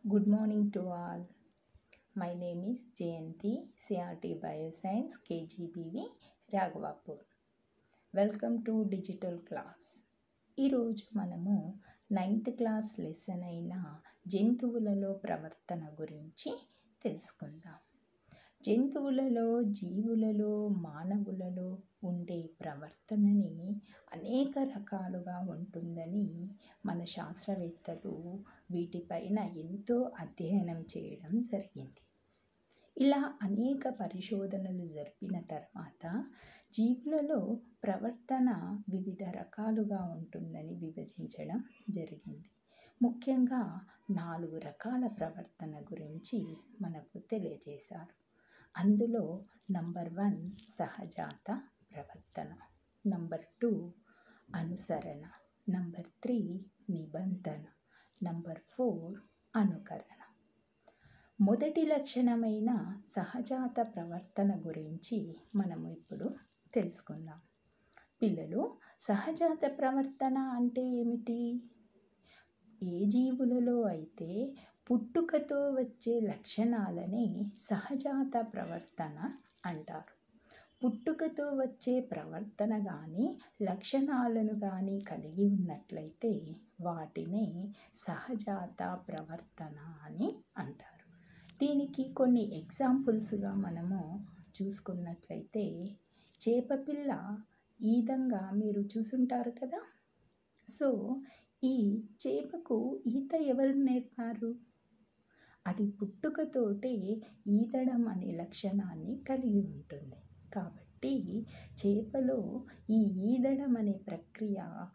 Good morning to all. My name is Jayanti, CRT Bioscience, KGBV, Raghavapur welcome to digital class ఈరోజు మనము ninth class lesson అయిన జంతువులలో ప్రవర్తన గురించి తెలుసుకుందాం జంతువులలో జీవులలో మానవులలో ఉండే ప్రవర్తనని అనేక రకాలుగా ఉంటుందని మన శాస్త్రవేత్తలు వీటిపైన ఎంతో అధ్యయనం చేయడం జరిగింది ఇలా అనేక పరిశోధనలు జరిపిన తర్వాత జీవులలో ప్రవర్తన వివిధ రకాలుగా ఉంటుందని విభజించడం జరిగింది ముఖ్యంగా నాలుగు రకాల ప్రవర్తన గురించి మనకు తెలియజేశారు అందులో నంబర్ వన్ సహజాత ప్రవర్తన నంబర్ టూ అనుసరణ నంబర్ త్రీ నిబంధన నంబర్ ఫోర్ అనుకరణ మొదటి లక్షణమైన సహజాత ప్రవర్తన గురించి మనము ఇప్పుడు తెలుసుకుందాం పిల్లలు సహజాత ప్రవర్తన అంటే ఏమిటి ఏ జీవులలో అయితే పుట్టుకతో వచ్చే లక్షణాలని సహజాత ప్రవర్తన అంటారు పుట్టుకతో వచ్చే ప్రవర్తన కానీ లక్షణాలను కానీ కలిగి ఉన్నట్లయితే వాటిని సహజాత ప్రవర్తన అని అంటారు దీనికి కొన్ని ఎగ్జాంపుల్స్గా మనము చూసుకున్నట్లయితే చేపపిల్ల ఈ విధంగా మీరు చూసుంటారు కదా సో ఈ చేపకు ఈత ఎవరు నేర్పారు అది పుట్టుకతోటే ఈదడం అనే లక్షణాన్ని కలిగి ఉంటుంది కాబట్టి చేపలో ఈ ఈదడం అనే ప్రక్రియ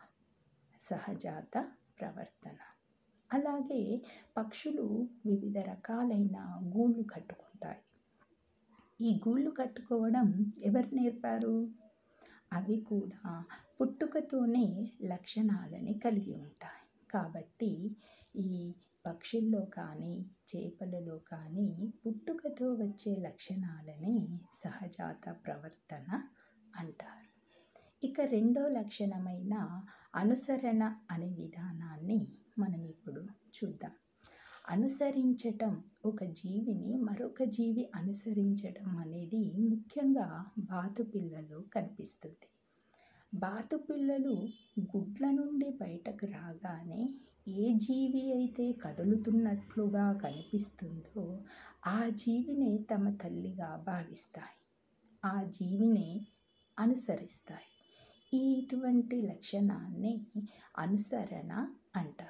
సహజాత ప్రవర్తన అలాగే పక్షులు వివిధ రకాలైన గూళ్ళు కట్టుకుంటాయి ఈ గూళ్ళు కట్టుకోవడం ఎవరు నేర్పారు అవి కూడా పుట్టుకతోనే లక్షణాలని కలిగి ఉంటాయి కాబట్టి ఈ పక్షుల్లో కానీ చేపలలో కానీ పుట్టుకతో వచ్చే లక్షణాలని సహజాత ప్రవర్తన అంటారు ఇక రెండో లక్షణమైన అనుసరణ అనే విధానాన్ని మనం ఇప్పుడు చూద్దాం అనుసరించటం ఒక జీవిని మరొక జీవి అనుసరించడం అనేది ముఖ్యంగా బాతు పిల్లలు కనిపిస్తుంది బాతు పిల్లలు గుడ్ల నుండి బయటకు రాగానే ఏ జీవి అయితే కదులుతున్నట్లుగా కనిపిస్తుందో ఆ జీవిని తమ తల్లిగా భావిస్తాయి ఆ జీవిని అనుసరిస్తాయి ఇటువంటి లక్షణాన్ని అనుసరణ అంటారు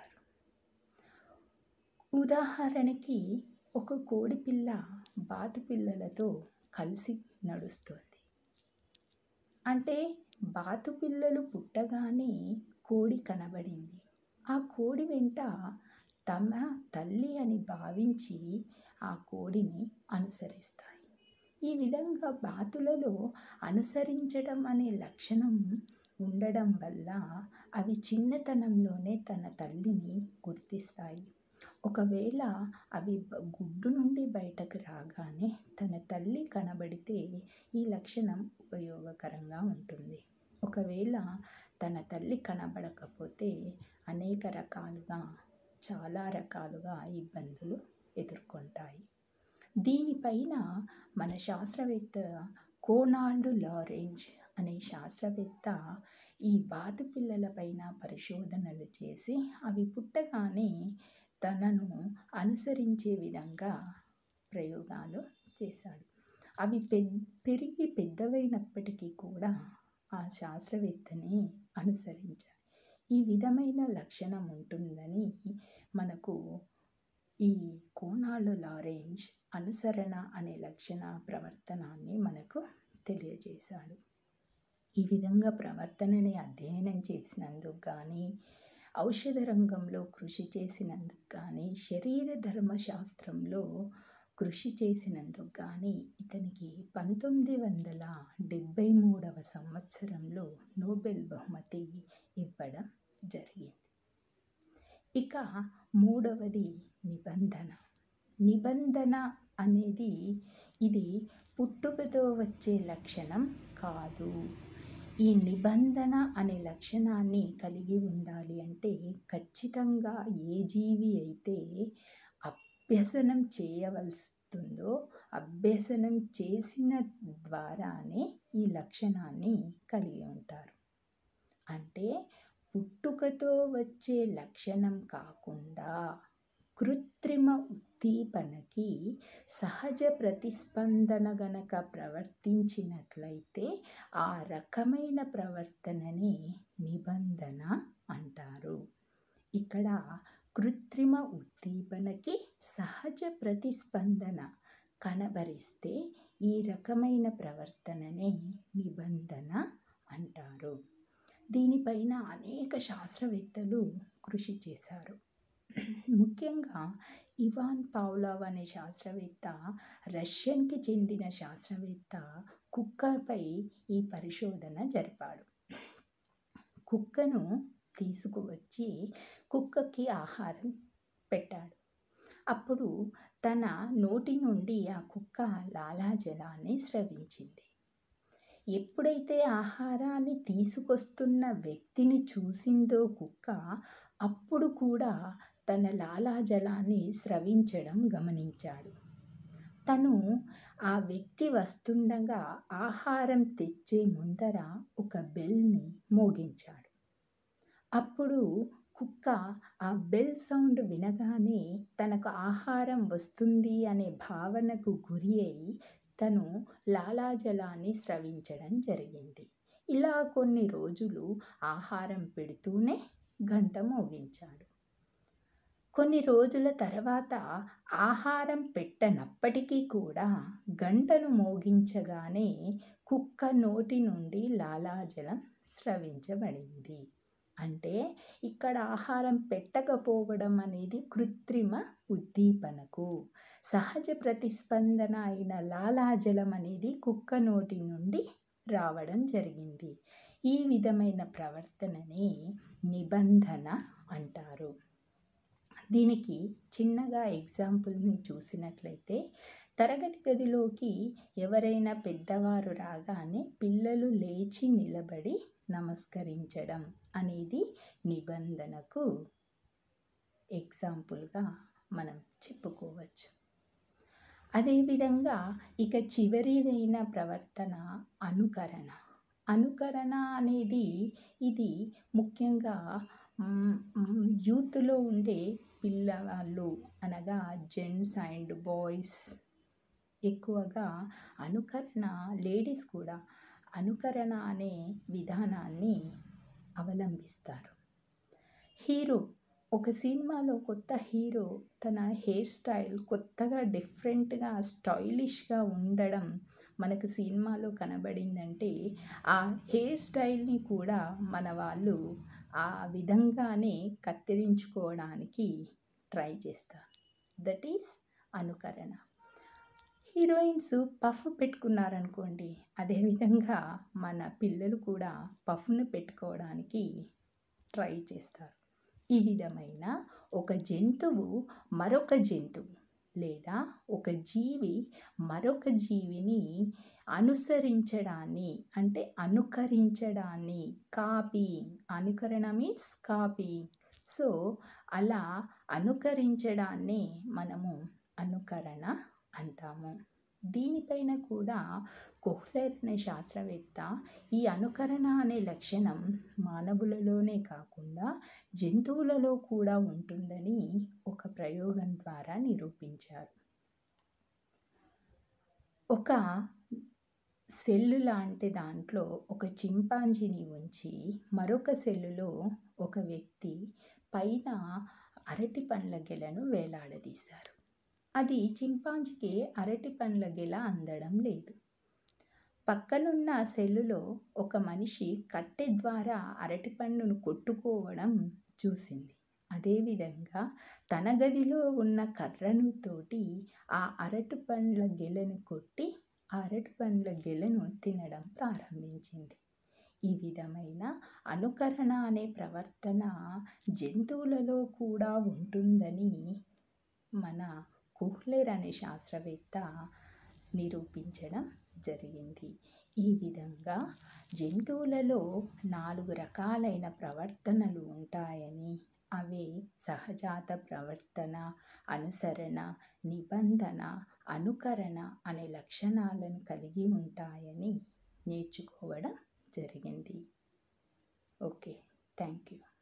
ఉదాహరణకి ఒక కోడి పిల్ల బాతు పిల్లలతో కలిసి నడుస్తుంది అంటే బాతు పిల్లలు పుట్టగానే కోడి కనబడింది ఆ కోడి వెంట తమ తల్లి అని భావించి ఆ కోడిని అనుసరిస్తాయి ఈ విధంగా బాతులలో అనుసరించడం అనే లక్షణం ఉండడం వల్ల అవి చిన్నతనంలోనే తన తల్లిని గుర్తిస్తాయి ఒకవేళ అవి గుడ్డు నుండి బయటకు రాగానే తన తల్లి కనబడితే ఈ లక్షణం ఉపయోగకరంగా ఉంటుంది ఒకవేళ తన తల్లి కనబడకపోతే అనేక రకాలుగా చాలా రకాలుగా ఇబ్బందులు ఎదుర్కొంటాయి దీనిపైన మన శాస్త్రవేత్త కోనాల్డ్ లారెంజ్ అనే శాస్త్రవేత్త ఈ బాతు పిల్లలపైన పరిశోధనలు చేసి అవి పుట్టగానే తనను అనుసరించే విధంగా ప్రయోగాలు చేశాడు అవి పె పెరిగి పెద్దవైనప్పటికీ కూడా ఆ శాస్త్రవేత్తని అనుసరించాలి ఈ విధమైన లక్షణం ఉంటుందని మనకు ఈ కోణాలు లారెంజ్ అనుసరణ అనే లక్షణ ప్రవర్తనాన్ని మనకు తెలియజేశాడు ఈ విధంగా ప్రవర్తనని అధ్యయనం చేసినందుకు కానీ ఔషధ రంగంలో కృషి చేసినందుకు కానీ శరీర ధర్మశాస్త్రంలో కృషి చేసినందుకు కానీ ఇతనికి పంతొమ్మిది వందల డెబ్భై మూడవ సంవత్సరంలో నోబెల్ బహుమతి ఇవ్వడం జరిగింది ఇక మూడవది నిబంధన నిబంధన అనేది ఇది పుట్టుకతో వచ్చే లక్షణం కాదు ఈ నిబంధన అనే లక్షణాన్ని కలిగి ఉండాలి అంటే ఖచ్చితంగా ఏ జీవి అయితే అభ్యసనం చేయవలసిందో అభ్యసనం చేసిన ద్వారానే ఈ లక్షణాన్ని కలిగి ఉంటారు అంటే పుట్టుకతో వచ్చే లక్షణం కాకుండా కృత్రిమ ఉద్దీపనకి సహజ ప్రతిస్పందన గనక ప్రవర్తించినట్లయితే ఆ రకమైన ప్రవర్తనని నిబంధన అంటారు ఇక్కడ కృత్రిమ ఉద్దీపనకి సహజ ప్రతిస్పందన కనబరిస్తే ఈ రకమైన ప్రవర్తననే నిబంధన అంటారు దీనిపైన అనేక శాస్త్రవేత్తలు కృషి చేశారు ముఖ్యంగా ఇవాన్ పావ్లావ్ అనే శాస్త్రవేత్త రష్యన్కి చెందిన శాస్త్రవేత్త కుక్కపై ఈ పరిశోధన జరిపాడు కుక్కను తీసుకువచ్చి కుక్కకి ఆహారం పెట్టాడు అప్పుడు తన నోటి నుండి ఆ కుక్క లాలాజలాన్ని స్రవించింది ఎప్పుడైతే ఆహారాన్ని తీసుకొస్తున్న వ్యక్తిని చూసిందో కుక్క అప్పుడు కూడా తన లాలాజలాన్ని స్రవించడం గమనించాడు తను ఆ వ్యక్తి వస్తుండగా ఆహారం తెచ్చే ముందర ఒక బెల్ని మోగించాడు అప్పుడు కుక్క ఆ బెల్ సౌండ్ వినగానే తనకు ఆహారం వస్తుంది అనే భావనకు గురి అయి తను లాలాజలాన్ని స్రవించడం జరిగింది ఇలా కొన్ని రోజులు ఆహారం పెడుతూనే గంట మోగించాడు కొన్ని రోజుల తర్వాత ఆహారం పెట్టనప్పటికీ కూడా గంటను మోగించగానే కుక్క నోటి నుండి లాలాజలం స్రవించబడింది అంటే ఇక్కడ ఆహారం పెట్టకపోవడం అనేది కృత్రిమ ఉద్దీపనకు సహజ ప్రతిస్పందన అయిన లాలాజలం అనేది కుక్క నోటి నుండి రావడం జరిగింది ఈ విధమైన ప్రవర్తనని నిబంధన అంటారు దీనికి చిన్నగా ఎగ్జాంపుల్ని చూసినట్లయితే తరగతి గదిలోకి ఎవరైనా పెద్దవారు రాగానే పిల్లలు లేచి నిలబడి నమస్కరించడం అనేది నిబంధనకు ఎగ్జాంపుల్గా మనం చెప్పుకోవచ్చు అదేవిధంగా ఇక చివరిదైన ప్రవర్తన అనుకరణ అనుకరణ అనేది ఇది ముఖ్యంగా యూత్లో ఉండే పిల్లవాళ్ళు అనగా జెంట్స్ అండ్ బాయ్స్ ఎక్కువగా అనుకరణ లేడీస్ కూడా అనుకరణ అనే విధానాన్ని అవలంబిస్తారు హీరో ఒక సినిమాలో కొత్త హీరో తన హెయిర్ స్టైల్ కొత్తగా డిఫరెంట్గా స్టైలిష్గా ఉండడం మనకు సినిమాలో కనబడిందంటే ఆ హెయిర్ స్టైల్ని కూడా మన వాళ్ళు ఆ విధంగానే కత్తిరించుకోవడానికి ట్రై చేస్తారు దట్ ఈస్ అనుకరణ హీరోయిన్స్ పఫ్ పెట్టుకున్నారనుకోండి అదేవిధంగా మన పిల్లలు కూడా పఫ్ను పెట్టుకోవడానికి ట్రై చేస్తారు ఈ విధమైన ఒక జంతువు మరొక జంతువు లేదా ఒక జీవి మరొక జీవిని అనుసరించడాన్ని అంటే అనుకరించడాన్ని కాపీయింగ్ అనుకరణ మీన్స్ కాపీయింగ్ సో అలా అనుకరించడాన్ని మనము అనుకరణ అంటాము దీనిపైన కూడా కోహ్లర్ అనే శాస్త్రవేత్త ఈ అనుకరణ అనే లక్షణం మానవులలోనే కాకుండా జంతువులలో కూడా ఉంటుందని ఒక ప్రయోగం ద్వారా నిరూపించారు ఒక సెల్లు లాంటి దాంట్లో ఒక చింపాంజీని ఉంచి మరొక సెల్లులో ఒక వ్యక్తి పైన అరటి పండ్ల గెలను వేలాడదీశారు అది చింపాంజీకి అరటి పండ్ల గెల అందడం లేదు పక్కనున్న సెల్లులో ఒక మనిషి కట్టె ద్వారా అరటి పండును కొట్టుకోవడం చూసింది అదేవిధంగా తన గదిలో ఉన్న కర్రను తోటి ఆ అరటి పండ్ల గెలను కొట్టి ఆ అరటి పండ్ల గెలను తినడం ప్రారంభించింది ఈ విధమైన అనుకరణ అనే ప్రవర్తన జంతువులలో కూడా ఉంటుందని మన కుహ్లెర్ అనే శాస్త్రవేత్త నిరూపించడం జరిగింది ఈ విధంగా జంతువులలో నాలుగు రకాలైన ప్రవర్తనలు ఉంటాయని అవి సహజాత ప్రవర్తన అనుసరణ నిబంధన అనుకరణ అనే లక్షణాలను కలిగి ఉంటాయని నేర్చుకోవడం జరిగింది ఓకే థ్యాంక్ యూ